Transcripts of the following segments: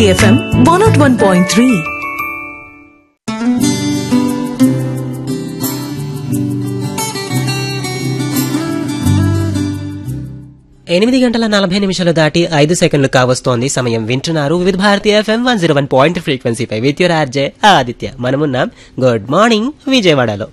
Bharati FM one naught one point three ఎనిమిది గంటల నలభై నిమిషాలు దాటి ఐదు సెకండ్లు కావస్తోంది సమయం వింటున్నారు Vividh Bharatiya FM one zero one point ఫ్రీక్వెన్సీపై విత్ యువర్ ఆర్జే ఆదిత్య మనమున్నాం గుడ్ మార్నింగ్ విజయవాడలో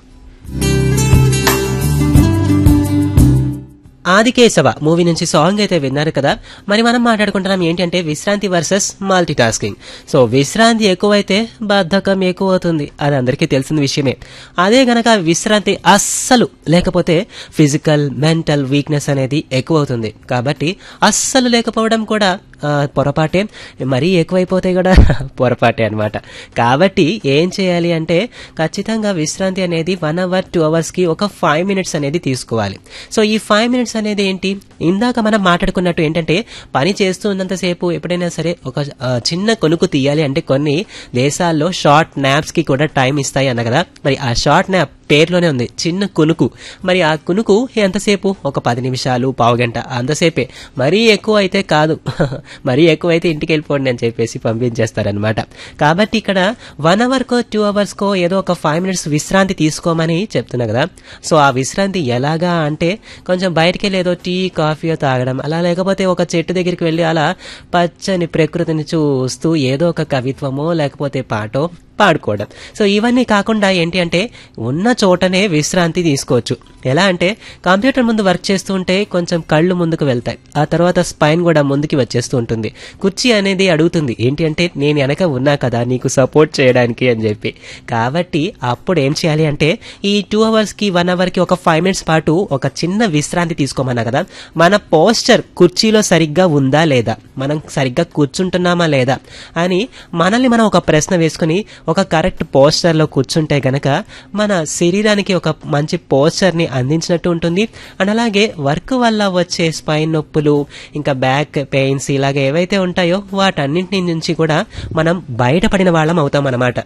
ఆదికేశవ మూవీ నుంచి సాంగ్ అయితే విన్నారు కదా మరి మనం మాట్లాడుకుంటున్నాం ఏంటంటే విశ్రాంతి వర్సెస్ మల్టీ టాస్కింగ్ సో విశ్రాంతి ఎక్కువైతే బద్ధకం ఎక్కువ అవుతుంది అది అందరికీ తెలిసిన విషయమే అదే గనక విశ్రాంతి అస్సలు లేకపోతే ఫిజికల్ మెంటల్ వీక్నెస్ అనేది ఎక్కువ అవుతుంది కాబట్టి అస్సలు లేకపోవడం కూడా ఆ, పొరపాటే మరీ ఎక్కువైపోతే కూడా పొరపాటే అన్నమాట కాబట్టి ఏం చేయాలి అంటే ఖచ్చితంగా విశ్రాంతి అనేది వన్ అవర్ టూ అవర్స్కి ఒక ఫైవ్ మినిట్స్ అనేది తీసుకోవాలి సో ఈ ఫైవ్ మినిట్స్ అనేది ఏంటి ఇందాక మనం మాట్లాడుకున్నట్టు ఏంటంటే పని చేస్తూ ఉన్నంతసేపు ఎప్పుడైనా సరే ఒక ఆ, చిన్న కొనుక్కు తీయాలి అంటే కొన్ని దేశాల్లో షార్ట్ న్యాప్స్కి కూడా టైం ఇస్తాయి అన్న కదా మరి ఆ షార్ట్ న్యాప్ పేరులోనే ఉంది చిన్న కునుకు మరి ఆ కునుకు ఎంతసేపు ఒక పది నిమిషాలు పావు గంట అంతసేపే మరీ ఎక్కువ అయితే కాదు మరీ ఎక్కువ అయితే ఇంటికి వెళ్ళిపోండి అని చెప్పేసి పంపించేస్తారనమాట కాబట్టి ఇక్కడ వన్ అవర్కో టూ అవర్స్కో ఏదో ఒక ఫైవ్ మినిట్స్ విశ్రాంతి తీసుకోమని చెప్తున్నా కదా సో ఆ విశ్రాంతి ఎలాగా అంటే కొంచెం బయటికి వెళ్ళి ఏదో టీ కాఫీ తాగడం అలా లేకపోతే ఒక చెట్టు దగ్గరికి వెళ్ళి అలా పచ్చని ప్రకృతిని చూస్తూ ఏదో ఒక కవిత్వమో లేకపోతే పాటో పాడుకోవడం సో ఇవన్నీ కాకుండా ఏంటి అంటే ఉన్న చోటనే విశ్రాంతి తీసుకోవచ్చు ఎలా అంటే కంప్యూటర్ ముందు వర్క్ చేస్తూ ఉంటే కొంచెం కళ్ళు ముందుకు వెళ్తాయి ఆ తర్వాత స్పైన్ కూడా ముందుకి వచ్చేస్తూ ఉంటుంది కుర్చీ అనేది అడుగుతుంది ఏంటి అంటే నేను వెనక ఉన్నా కదా నీకు సపోర్ట్ చేయడానికి అని చెప్పి కాబట్టి అప్పుడు ఏం చేయాలి అంటే ఈ టూ అవర్స్కి వన్ అవర్కి ఒక ఫైవ్ మినిట్స్ పాటు ఒక చిన్న విశ్రాంతి తీసుకోమన్నా కదా మన పోస్చర్ కుర్చీలో సరిగ్గా ఉందా లేదా మనం సరిగ్గా కూర్చుంటున్నామా లేదా అని మనల్ని మనం ఒక ప్రశ్న వేసుకుని ఒక కరెక్ట్ పోస్చర్లో కూర్చుంటే గనక మన శరీరానికి ఒక మంచి పోస్చర్ని అందించినట్టు ఉంటుంది అండ్ అలాగే వర్క్ వల్ల వచ్చే స్పైన్ నొప్పులు ఇంకా బ్యాక్ పెయిన్స్ ఇలాగ ఏవైతే ఉంటాయో వాటన్నింటి నుంచి కూడా మనం బయటపడిన వాళ్ళం అవుతాం అన్నమాట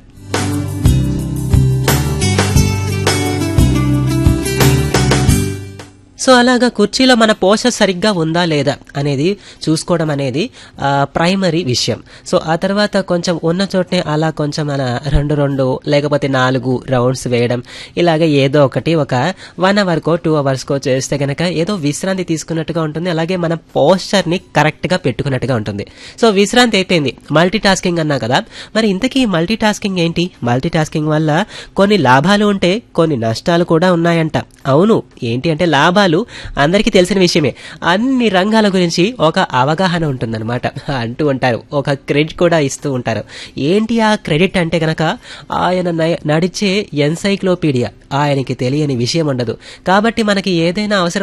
సో అలాగా కుర్చీలో మన పోస్చర్ సరిగ్గా ఉందా లేదా అనేది చూసుకోవడం అనేది ఆ, ప్రైమరీ విషయం సో ఆ తర్వాత కొంచెం ఉన్న చోటనే అలా కొంచెం మన రెండు రెండు లేకపోతే నాలుగు రౌండ్స్ వేయడం ఇలాగే ఏదో ఒకటి ఒక వన్ అవర్కో టూ అవర్స్కో చేస్తే గనక ఏదో విశ్రాంతి తీసుకున్నట్టుగా ఉంటుంది అలాగే మన పోస్చర్ని కరెక్ట్గా పెట్టుకున్నట్టుగా ఉంటుంది సో విశ్రాంతి అయిపోయింది మల్టీ టాస్కింగ్ అన్నా కదా మరి ఇంతకీ మల్టీ టాస్కింగ్ ఏంటి మల్టీ టాస్కింగ్ వల్ల కొన్ని లాభాలు ఉంటే కొన్ని నష్టాలు కూడా ఉన్నాయంట అవును ఏంటి అంటే లాభాలు అందరికీ తెలిసిన విషయమే అన్ని రంగాల గురించి ఒక అవగాహన ఉంటుందన్నమాట అంటూ ఉంటారు ఒక క్రెడిట్ కూడా ఇస్తూ ఉంటారు ఏంటి ఆ క్రెడిట్ అంటే గనక ఆయన నయ- నడిచే ఎన్సైక్లోపీడియా ఆయనకి తెలియని విషయం ఉండదు కాబట్టి మనకి ఏదైనా అవసరం